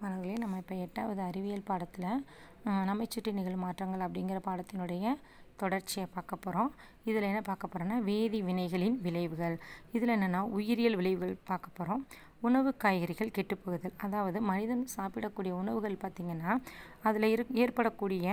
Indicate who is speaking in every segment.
Speaker 1: மாணவர்களே நம்ம இப்போ எட்டாவது அறிவியல் பாடத்தில் நமைச்சுட்டு நிகழ் மாற்றங்கள் அப்படிங்கிற பாடத்தினுடைய தொடர்ச்சியை பார்க்க போகிறோம் இதில் என்ன பார்க்க போகிறோன்னா வேதி வினைகளின் விளைவுகள் இதில் என்னென்னா உயிரியல் விளைவுகள் பார்க்க போகிறோம் உணவு காய்கறிகள் கெட்டுப்போகுதல் அதாவது மனிதன் சாப்பிடக்கூடிய உணவுகள் பார்த்திங்கன்னா அதில் இரு ஏற்படக்கூடிய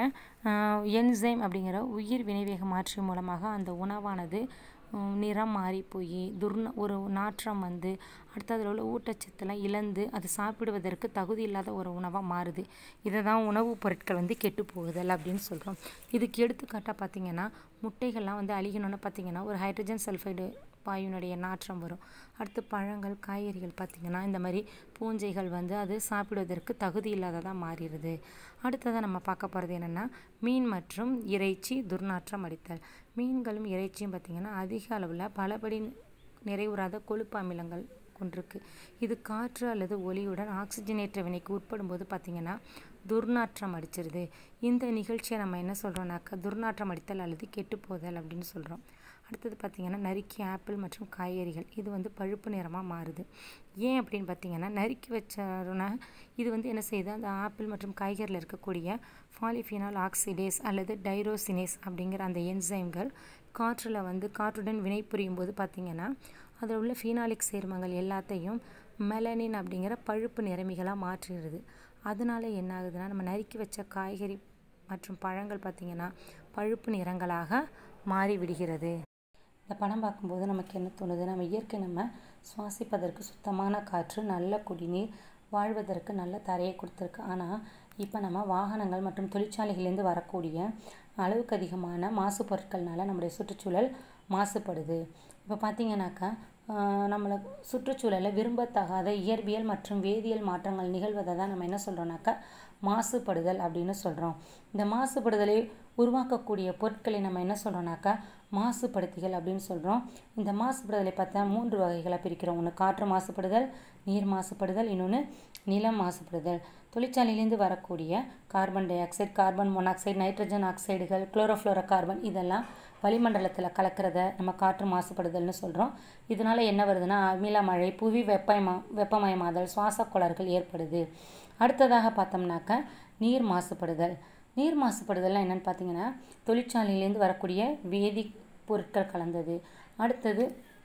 Speaker 1: என்சைம் அப்படிங்கிற உயிர் வினைவேக மாற்றி மூலமாக அந்த உணவானது நிறம் மாறி போய் துர்ந ஒரு நாற்றம் வந்து அடுத்து அதில் உள்ள ஊட்டச்சத்தெல்லாம் இழந்து அது சாப்பிடுவதற்கு தகுதி இல்லாத ஒரு உணவாக மாறுது இதை தான் உணவுப் பொருட்கள் வந்து கெட்டு போகுதல் அப்படின்னு சொல்கிறோம் இதுக்கு எடுத்துக்காட்டாக பார்த்திங்கன்னா முட்டைகள்லாம் வந்து அழிகணும்னு பார்த்திங்கன்னா ஒரு ஹைட்ரஜன் சல்ஃபைடு வாயுனுடைய நாற்றம் வரும் அடுத்து பழங்கள் காய்கறிகள் பார்த்திங்கன்னா இந்த மாதிரி பூஞ்சைகள் வந்து அது சாப்பிடுவதற்கு தகுதி இல்லாததாக மாறிடுது அடுத்ததாக நம்ம பார்க்க போகிறது என்னென்னா மீன் மற்றும் இறைச்சி துர்நாற்றம் அடித்தல் மீன்களும் இறைச்சியும் பார்த்திங்கன்னா அதிக அளவில் பலபடி நிறைவுறாத கொழுப்பு அமிலங்கள் கொண்டிருக்கு இது காற்று அல்லது ஒளியுடன் ஆக்சிஜனேற்ற வினைக்கு உட்படும் போது பார்த்திங்கன்னா துர்நாற்றம் அடிச்சிருது இந்த நிகழ்ச்சியை நம்ம என்ன சொல்கிறோம்னாக்கா துர்நாற்றம் அடித்தல் அல்லது கெட்டுப்போதல் அப்படின்னு சொல்கிறோம் அடுத்தது பார்த்திங்கன்னா நறுக்கி ஆப்பிள் மற்றும் காய்கறிகள் இது வந்து பழுப்பு நிறமாக மாறுது ஏன் அப்படின்னு பார்த்தீங்கன்னா நறுக்கி வச்சோன்னா இது வந்து என்ன செய்யுது அந்த ஆப்பிள் மற்றும் காய்கறியில் இருக்கக்கூடிய ஃபாலிஃபினால் ஆக்சிடேஸ் அல்லது டைரோசினேஸ் அப்படிங்கிற அந்த என்சைம்கள் காற்றில் வந்து காற்றுடன் வினை புரியும் போது பார்த்திங்கன்னா அதில் உள்ள ஃபீனாலிக் சேர்மங்கள் எல்லாத்தையும் மெலனின் அப்படிங்கிற பழுப்பு நிறமிகளாக மாற்றிடுது அதனால என்ன ஆகுதுன்னா நம்ம நறுக்கி வச்ச காய்கறி மற்றும் பழங்கள் பார்த்திங்கன்னா பழுப்பு நிறங்களாக மாறி விடுகிறது இந்த படம் பார்க்கும்போது நமக்கு என்ன தோணுது நம்ம இயற்கை நம்ம சுவாசிப்பதற்கு சுத்தமான காற்று நல்ல குடிநீர் வாழ்வதற்கு நல்ல தரையை கொடுத்துருக்கு ஆனால் இப்போ நம்ம வாகனங்கள் மற்றும் தொழிற்சாலைகள்லேருந்து வரக்கூடிய அளவுக்கு அதிகமான மாசு பொருட்கள்னால நம்முடைய சுற்றுச்சூழல் மாசுபடுது இப்போ பார்த்தீங்கன்னாக்கா நம்மளை சுற்றுச்சூழலை விரும்பத்தகாத இயற்பியல் மற்றும் வேதியியல் மாற்றங்கள் நிகழ்வதை தான் நம்ம என்ன சொல்கிறோம்னாக்கா மாசுபடுதல் அப்படின்னு சொல்கிறோம் இந்த மாசுபடுதலை உருவாக்கக்கூடிய பொருட்களை நம்ம என்ன சொல்கிறோம்னாக்கா மாசுபடுத்திகள் அப்படின்னு சொல்கிறோம் இந்த மாசுபடுதலை பார்த்தா மூன்று வகைகளாக பிரிக்கிறோம் ஒன்று காற்று மாசுபடுதல் நீர் மாசுபடுதல் இன்னொன்று நிலம் மாசுபடுதல் தொழிற்சாலையிலேருந்து வரக்கூடிய carbon dioxide carbon monoxide nitrogen ஆக்சைடுகள் குளோரோஃப்ளோரோ கார்பன் இதெல்லாம் வளிமண்டலத்தில் கலக்கிறத நம்ம காற்று மாசுபடுதல்னு சொல்கிறோம் இதனால் என்ன வருதுன்னா அமில மழை புவி வெப்பமா வெப்பமயமாதல் சுவாச கோளாறுகள் ஏற்படுது அடுத்ததாக பார்த்தோம்னாக்க நீர் மாசுபடுதல் நீர் மாசுபடுதல்லாம் என்னென்னு பார்த்தீங்கன்னா தொழிற்சாலையிலேருந்து வரக்கூடிய வேதி பொருட்கள் கலந்தது அடுத்தது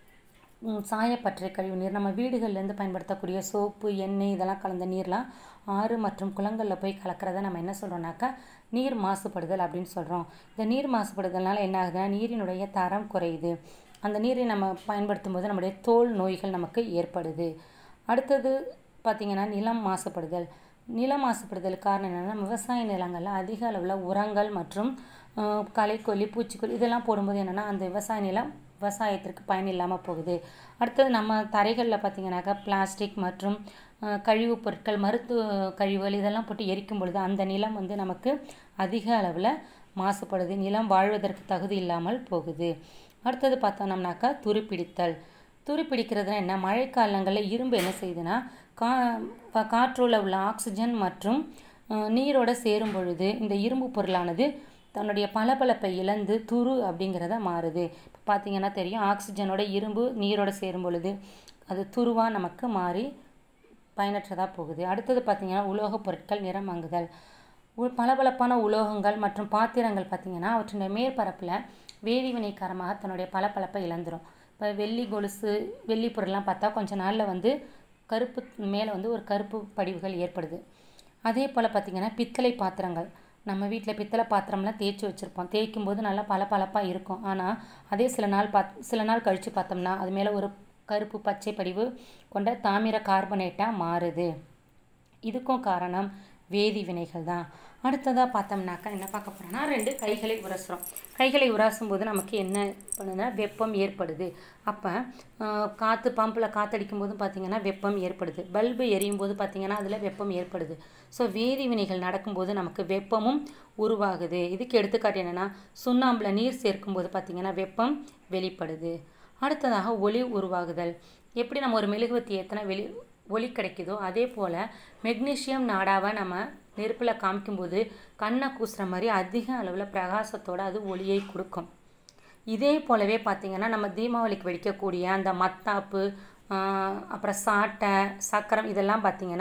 Speaker 1: சாயப்பற்றை கழிவு நீர் நம்ம வீடுகள்லேருந்து பயன்படுத்தக்கூடிய சோப்பு எண்ணெய் இதெல்லாம் கலந்த நீர்லாம் ஆறு மற்றும் குளங்களில் போய் கலக்கிறத நம்ம என்ன சொல்கிறோம்னாக்கா நீர் மாசுபடுதல் அப்படின்னு சொல்கிறோம் இந்த நீர் மாசுபடுதல்னால என்ன ஆகுதுன்னா நீரினுடைய தரம் குறையுது அந்த நீரை நம்ம பயன்படுத்தும் போது நம்முடைய தோல் நோய்கள் நமக்கு ஏற்படுது அடுத்தது பார்த்திங்கன்னா நிலம் மாசுபடுதல் நிலம் மாசுபடுதல் காரணம் என்னென்னா விவசாய நிலங்களில் அதிக அளவில் உரங்கள் மற்றும் களைக்கொல்லி பூச்சிக்கொல்லி இதெல்லாம் போடும்போது என்னென்னா அந்த விவசாய நிலம் விவசாயத்திற்கு பயன் இல்லாமல் போகுது அடுத்தது நம்ம தரைகளில் பார்த்திங்கனாக்கா பிளாஸ்டிக் மற்றும் கழிவுப் பொருட்கள் மருத்துவ கழிவுகள் இதெல்லாம் போட்டு எரிக்கும் பொழுது அந்த நிலம் வந்து நமக்கு அதிக அளவில் மாசுபடுது நிலம் வாழ்வதற்கு தகுதி இல்லாமல் போகுது அடுத்தது பார்த்தோம்னாக்கா துருப்பிடித்தல் துருப்பிடிக்கிறதுனா என்ன மழைக்காலங்களில் இரும்பு என்ன செய்யுதுன்னா கா காற்றுள்ள உள்ள ஆக்சிஜன் மற்றும் நீரோட சேரும் பொழுது இந்த இரும்பு பொருளானது தன்னுடைய பளபளப்பை இழந்து துரு அப்படிங்கிறத மாறுது இப்போ பார்த்தீங்கன்னா தெரியும் ஆக்சிஜனோட இரும்பு நீரோட சேரும் பொழுது அது துருவாக நமக்கு மாறி பயனற்றதாக போகுது அடுத்தது பார்த்திங்கன்னா உலோகப் பொருட்கள் நிறம் மங்குதல் பளபளப்பான உலோகங்கள் மற்றும் பாத்திரங்கள் பார்த்திங்கன்னா அவற்றினுடைய மேற்பரப்பில் வேதிவினை காரணமாக தன்னுடைய பளபளப்பை இழந்துடும் இப்போ வெள்ளி கொலுசு வெள்ளி பொருள்லாம் பார்த்தா கொஞ்ச நாளில் வந்து கருப்பு மேலே வந்து ஒரு கருப்பு படிவுகள் ஏற்படுது அதே போல் பார்த்திங்கன்னா பித்தளை பாத்திரங்கள் நம்ம வீட்டில் பித்தளை பாத்திரம்லாம் தேய்ச்சி வச்சுருப்போம் தேய்க்கும் போது நல்லா பல பளப்பாக இருக்கும் ஆனால் அதே சில நாள் பாத் சில நாள் கழித்து பார்த்தோம்னா அது மேலே ஒரு கருப்பு பச்சை படிவு கொண்ட தாமிர கார்பனேட்டாக மாறுது இதுக்கும் காரணம் வேதி வினைகள் தான் அடுத்ததாக பார்த்தோம்னாக்கா என்ன பார்க்க போகிறோம்னா ரெண்டு கைகளை உரசுகிறோம் கைகளை உராசும் போது நமக்கு என்ன பண்ணுதுன்னா வெப்பம் ஏற்படுது அப்போ காற்று பம்பில் காற்றடிக்கும் போதும் பார்த்திங்கன்னா வெப்பம் ஏற்படுது பல்பு எரியும் போது பார்த்திங்கன்னா அதில் வெப்பம் ஏற்படுது ஸோ வேதி வினைகள் நடக்கும்போது நமக்கு வெப்பமும் உருவாகுது இதுக்கு எடுத்துக்காட்டு என்னென்னா சுண்ணாம்பில் நீர் சேர்க்கும்போது பார்த்திங்கன்னா வெப்பம் வெளிப்படுது அடுத்ததாக ஒளி உருவாகுதல் எப்படி நம்ம ஒரு மெழுகுவத்தி ஏற்றினா வெளி ஒளி கிடைக்குதோ அதே போல் மெக்னீஷியம் நாடாவை நம்ம நெருப்பில் காமிக்கும்போது கண்ணை கூசுகிற மாதிரி அதிக அளவில் பிரகாசத்தோடு அது ஒளியை கொடுக்கும் இதே போலவே பார்த்திங்கன்னா நம்ம தீபாவளிக்கு வெடிக்கக்கூடிய அந்த மத்தாப்பு அப்புறம் சாட்டை சக்கரம் இதெல்லாம் பார்த்திங்கன்னா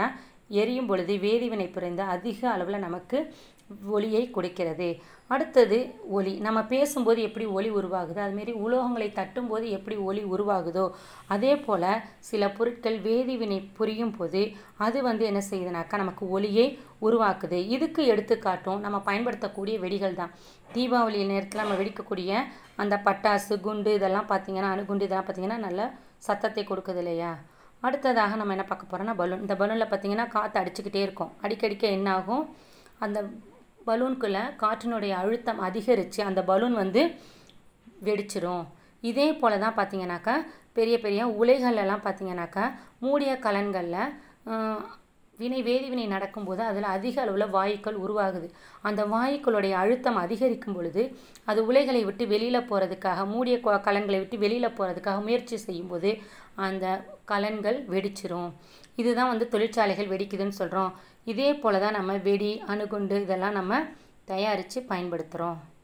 Speaker 1: எரியும் பொழுது வேதிவினை புரிந்து அதிக அளவில் நமக்கு ஒளியை கொடுக்கிறது அடுத்தது ஒளி நம்ம பேசும்போது எப்படி ஒளி உருவாகுது அதுமாரி உலோகங்களை தட்டும்போது எப்படி ஒளி உருவாகுதோ அதே போல் சில பொருட்கள் வேதிவினை புரியும் போது அது வந்து என்ன செய்யுதுனாக்கா நமக்கு ஒளியை உருவாக்குது இதுக்கு எடுத்துக்காட்டும் நம்ம பயன்படுத்தக்கூடிய வெடிகள் தான் தீபாவளி நேரத்தில் நம்ம வெடிக்கக்கூடிய அந்த பட்டாசு குண்டு இதெல்லாம் பார்த்திங்கன்னா அணுகுண்டு இதெல்லாம் பார்த்திங்கன்னா நல்ல சத்தத்தை கொடுக்குது இல்லையா அடுத்ததாக நம்ம என்ன பார்க்க போகிறோம்னா பலூன் இந்த பலூனில் பார்த்திங்கன்னா காற்று அடிச்சுக்கிட்டே இருக்கும் அடிக்கடிக்க என்ன ஆகும் அந்த பலூனுக்குள்ளே காற்றினுடைய அழுத்தம் அதிகரித்து அந்த பலூன் வந்து வெடிச்சிரும் இதே போல் தான் பார்த்தீங்கன்னாக்கா பெரிய பெரிய உலைகள்லாம் பார்த்தீங்கன்னாக்கா மூடிய கலன்களில் வினை வேதிவினை நடக்கும்போது அதில் அதிக அளவில் வாயுக்கள் உருவாகுது அந்த வாயுக்களுடைய அழுத்தம் அதிகரிக்கும் பொழுது அது உலைகளை விட்டு வெளியில் போகிறதுக்காக மூடிய கலன்களை விட்டு வெளியில் போகிறதுக்காக முயற்சி செய்யும்போது அந்த கலன்கள் வெடிச்சிரும் இதுதான் வந்து தொழிற்சாலைகள் வெடிக்குதுன்னு சொல்கிறோம் இதே போல் தான் நம்ம வெடி அணுகுண்டு இதெல்லாம் நம்ம தயாரித்து பயன்படுத்துகிறோம்